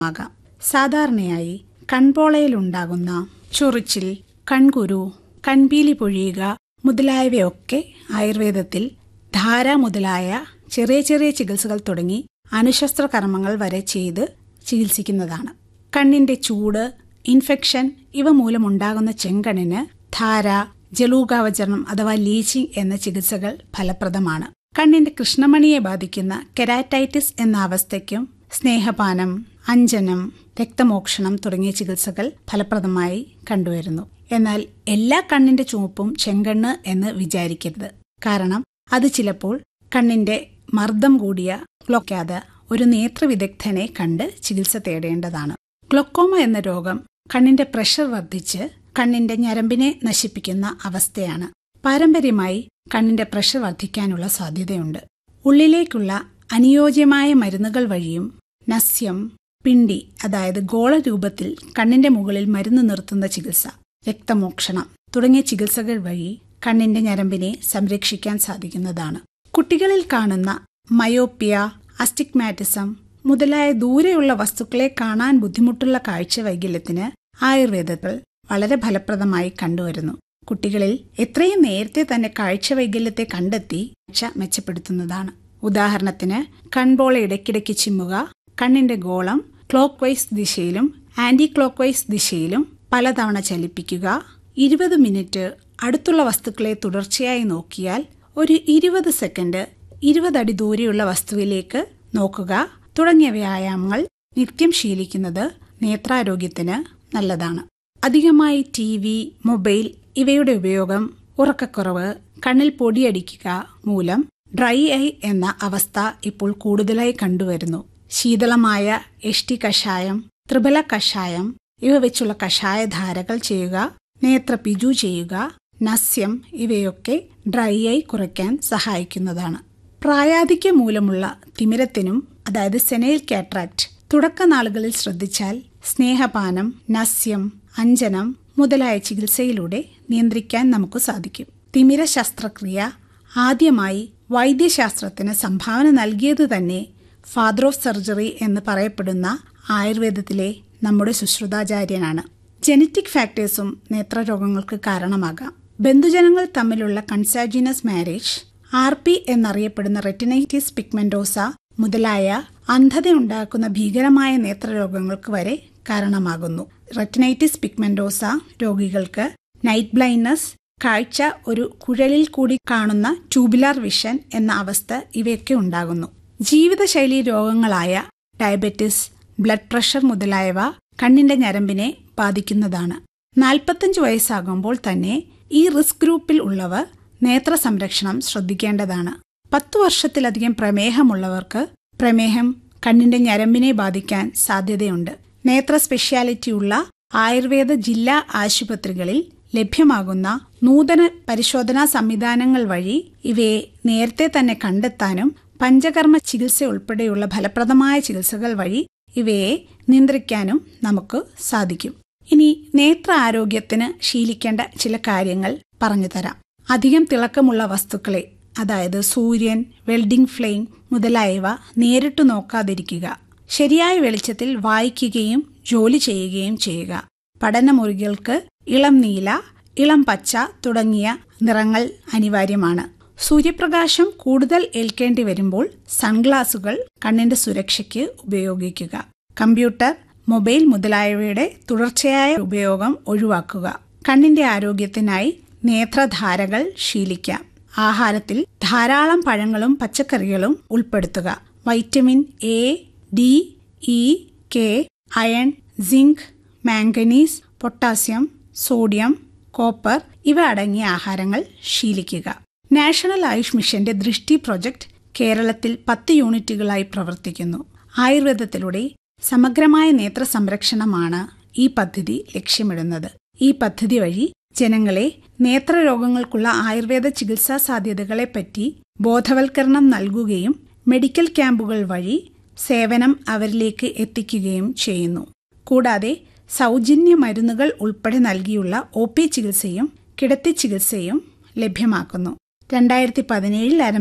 ആകാം സാധാരണയായി കൺപോളയിലുണ്ടാകുന്ന ചൊറിച്ചിൽ കൺകുരു കൺപീലി പൊഴിയുക മുതലായവയൊക്കെ ആയുർവേദത്തിൽ ധാര മുതലായ ചെറിയ ചെറിയ ചികിത്സകൾ തുടങ്ങി അണുശസ്ത്ര കർമ്മങ്ങൾ വരെ ചെയ്ത് ചികിത്സിക്കുന്നതാണ് കണ്ണിന്റെ ചൂട് ഇൻഫെക്ഷൻ ഇവ മൂലമുണ്ടാകുന്ന ചെങ്കണ്ണിന് ധാര ജലൂകാവചരണം അഥവാ ലീച്ചിങ് എന്ന ചികിത്സകൾ ഫലപ്രദമാണ് കണ്ണിന്റെ കൃഷ്ണമണിയെ ബാധിക്കുന്ന കെരാറ്റൈറ്റിസ് എന്ന അവസ്ഥയ്ക്കും സ്നേഹപാനം അഞ്ജനം രക്തമോക്ഷണം തുടങ്ങിയ ചികിത്സകൾ ഫലപ്രദമായി കണ്ടുവരുന്നു എന്നാൽ എല്ലാ കണ്ണിന്റെ ചുവപ്പും ചെങ്കണ്ണ് എന്ന് വിചാരിക്കരുത് കാരണം അത് ചിലപ്പോൾ കണ്ണിന്റെ മർദ്ദം കൂടിയ ഗ്ലോക്കാതെ ഒരു നേത്രവിദഗ്ധനെ കണ്ട് ചികിത്സ തേടേണ്ടതാണ് ഗ്ലൊക്കോമ എന്ന രോഗം കണ്ണിന്റെ പ്രഷർ വർദ്ധിച്ച് കണ്ണിന്റെ ഞരമ്പിനെ നശിപ്പിക്കുന്ന അവസ്ഥയാണ് പാരമ്പര്യമായി കണ്ണിന്റെ പ്രഷർ വർദ്ധിക്കാനുള്ള സാധ്യതയുണ്ട് ഉള്ളിലേക്കുള്ള അനുയോജ്യമായ മരുന്നുകൾ വഴിയും നസ്യം പിണ്ടി അതായത് ഗോളരൂപത്തിൽ കണ്ണിന്റെ മുകളിൽ മരുന്ന് നിർത്തുന്ന ചികിത്സ രക്തമോക്ഷണം തുടങ്ങിയ ചികിത്സകൾ വഴി കണ്ണിന്റെ ഞരമ്പിനെ സംരക്ഷിക്കാൻ സാധിക്കുന്നതാണ് കുട്ടികളിൽ കാണുന്ന മയോപ്പിയ അസ്റ്റിഗ്മാറ്റിസം മുതലായ ദൂരെയുള്ള വസ്തുക്കളെ കാണാൻ ബുദ്ധിമുട്ടുള്ള കാഴ്ച വൈകല്യത്തിന് ആയുർവേദത്തിൽ വളരെ ഫലപ്രദമായി കണ്ടുവരുന്നു കുട്ടികളിൽ എത്രയും നേരത്തെ തന്നെ കാഴ്ച വൈകല്യത്തെ കണ്ടെത്തി കാഴ്ച മെച്ചപ്പെടുത്തുന്നതാണ് ഉദാഹരണത്തിന് കൺപോള ഇടയ്ക്കിടയ്ക്ക് ചിമ്മുക കണ്ണിന്റെ ഗോളം ക്ലോക്ക് വൈസ് ദിശയിലും ആന്റി ക്ലോക്ക് വൈസ് ദിശയിലും പലതവണ ചലിപ്പിക്കുക ഇരുപത് മിനിറ്റ് അടുത്തുള്ള വസ്തുക്കളെ തുടർച്ചയായി നോക്കിയാൽ ഒരു ഇരുപത് സെക്കൻഡ് ഇരുപതടി ദൂരെയുള്ള വസ്തുവിലേക്ക് നോക്കുക തുടങ്ങിയ വ്യായാമങ്ങൾ നിത്യം ശീലിക്കുന്നത് നേത്രാരോഗ്യത്തിന് നല്ലതാണ് അധികമായി ടി വി മൊബൈൽ ഇവയുടെ ഉപയോഗം ഉറക്കക്കുറവ് കണ്ണിൽ പൊടിയടിക്കുക മൂലം ഡ്രൈ ഐ എന്ന അവസ്ഥ ഇപ്പോൾ കൂടുതലായി കണ്ടുവരുന്നു ശീതളമായ എഷ്ടി കഷായം ത്രിബല കഷായം ഇവ വെച്ചുള്ള കഷായധാരകൾ ചെയ്യുക നേത്ര പിജു ചെയ്യുക നസ്യം ഇവയൊക്കെ ഡ്രൈ ഐ കുറയ്ക്കാൻ സഹായിക്കുന്നതാണ് പ്രായാധിക്യം മൂലമുള്ള തിമിരത്തിനും അതായത് സെനൈൽ കാട്രാക്ട് തുടക്കനാളുകളിൽ ശ്രദ്ധിച്ചാൽ സ്നേഹപാനം നസ്യം അഞ്ജനം മുതലായ ചികിത്സയിലൂടെ നിയന്ത്രിക്കാൻ നമുക്ക് സാധിക്കും തിമിര ശസ്ത്രക്രിയ ആദ്യമായി വൈദ്യശാസ്ത്രത്തിന് സംഭാവന നൽകിയത് തന്നെ ഫാദർ ഓഫ് സർജറി എന്ന് പറയപ്പെടുന്ന ആയുർവേദത്തിലെ നമ്മുടെ സുശ്രുതാചാര്യനാണ് ജനറ്റിക് ഫാക്ടേഴ്സും നേത്രരോഗങ്ങൾക്ക് കാരണമാകാം ബന്ധുജനങ്ങൾ തമ്മിലുള്ള കൺസാജിനസ് മാരേജ് ആർ പി എന്നറിയപ്പെടുന്ന റെറ്റിനൈറ്റിസ് പിഗ്മെന്റോസ മുതലായ അന്ധതയുണ്ടാക്കുന്ന ഭീകരമായ നേത്രരോഗങ്ങൾക്ക് വരെ കാരണമാകുന്നു റെറ്റിനൈറ്റിസ് പിഗ്മെന്റോസ രോഗികൾക്ക് നൈറ്റ് ബ്ലൈൻഡ്നസ് കാഴ്ച ഒരു കുഴലിൽ കൂടി കാണുന്ന ട്യൂബുലാർ വിഷൻ എന്ന അവസ്ഥ ഇവയൊക്കെ ഉണ്ടാകുന്നു ജീവിതശൈലി രോഗങ്ങളായ ഡയബറ്റിസ് ബ്ലഡ് പ്രഷർ മുതലായവ കണ്ണിന്റെ ഞരമ്പിനെ ബാധിക്കുന്നതാണ് നാൽപ്പത്തഞ്ച് വയസ്സാകുമ്പോൾ തന്നെ ഈ റിസ്ക് ഗ്രൂപ്പിൽ ഉള്ളവർ നേത്ര സംരക്ഷണം ശ്രദ്ധിക്കേണ്ടതാണ് പത്തു വർഷത്തിലധികം പ്രമേഹമുള്ളവർക്ക് പ്രമേഹം കണ്ണിന്റെ ഞരമ്പിനെ ബാധിക്കാൻ സാധ്യതയുണ്ട് നേത്ര സ്പെഷ്യാലിറ്റി ഉള്ള ആയുർവേദ ജില്ലാ ആശുപത്രികളിൽ ലഭ്യമാകുന്ന നൂതന പരിശോധനാ സംവിധാനങ്ങൾ വഴി ഇവയെ നേരത്തെ തന്നെ കണ്ടെത്താനും പഞ്ചകർമ്മ ചികിത്സ ഉൾപ്പെടെയുള്ള ഫലപ്രദമായ ചികിത്സകൾ വഴി ഇവയെ നിയന്ത്രിക്കാനും നമുക്ക് സാധിക്കും ഇനി നേത്ര ആരോഗ്യത്തിന് ശീലിക്കേണ്ട ചില കാര്യങ്ങൾ പറഞ്ഞു തരാം അധികം തിളക്കമുള്ള വസ്തുക്കളെ അതായത് സൂര്യൻ വെൽഡിംഗ് ഫ്ലെയിം മുതലായവ നേരിട്ട് നോക്കാതിരിക്കുക ശരിയായ വെളിച്ചത്തിൽ വായിക്കുകയും ജോലി ചെയ്യുകയും ചെയ്യുക പഠനമുറികൾക്ക് ഇളം നീല ഇളം പച്ച തുടങ്ങിയ നിറങ്ങൾ അനിവാര്യമാണ് സൂര്യപ്രകാശം കൂടുതൽ ഏൽക്കേണ്ടി വരുമ്പോൾ സൺഗ്ലാസുകൾ കണ്ണിന്റെ സുരക്ഷയ്ക്ക് ഉപയോഗിക്കുക കമ്പ്യൂട്ടർ മൊബൈൽ മുതലായവയുടെ തുടർച്ചയായ ഉപയോഗം ഒഴിവാക്കുക കണ്ണിന്റെ ആരോഗ്യത്തിനായി നേത്രധാരകൾ ശീലിക്കാം ആഹാരത്തിൽ ധാരാളം പഴങ്ങളും പച്ചക്കറികളും ഉൾപ്പെടുത്തുക vitamin A D E K iron zinc manganese potassium sodium copper ഇവ അടങ്ങിയ ആഹാരങ്ങൾ ശീലിക്കുക നാഷണൽ ആയുഷ് മിഷന്റെ ദൃഷ്ടി പ്രൊജക്ട് കേരളത്തിൽ പത്ത് യൂണിറ്റുകളായി പ്രവർത്തിക്കുന്നു ആയുർവേദത്തിലൂടെ സമഗ്രമായ നേത്ര സംരക്ഷണമാണ് ഈ പദ്ധതി ലക്ഷ്യമിടുന്നത് ഈ പദ്ധതി വഴി ജനങ്ങളെ നേത്രരോഗങ്ങൾക്കുള്ള ആയുർവേദ ചികിത്സാ സാധ്യതകളെപ്പറ്റി ബോധവൽക്കരണം നൽകുകയും മെഡിക്കൽ ക്യാമ്പുകൾ വഴി സേവനം അവരിലേക്ക് എത്തിക്കുകയും ചെയ്യുന്നു കൂടാതെ സൗജന്യ മരുന്നുകൾ ഉൾപ്പെടെ നൽകിയുള്ള ഒ പി ചികിത്സയും കിടത്തി ചികിത്സയും ലഭ്യമാക്കുന്നു രണ്ടായിരത്തി പതിനേഴിൽ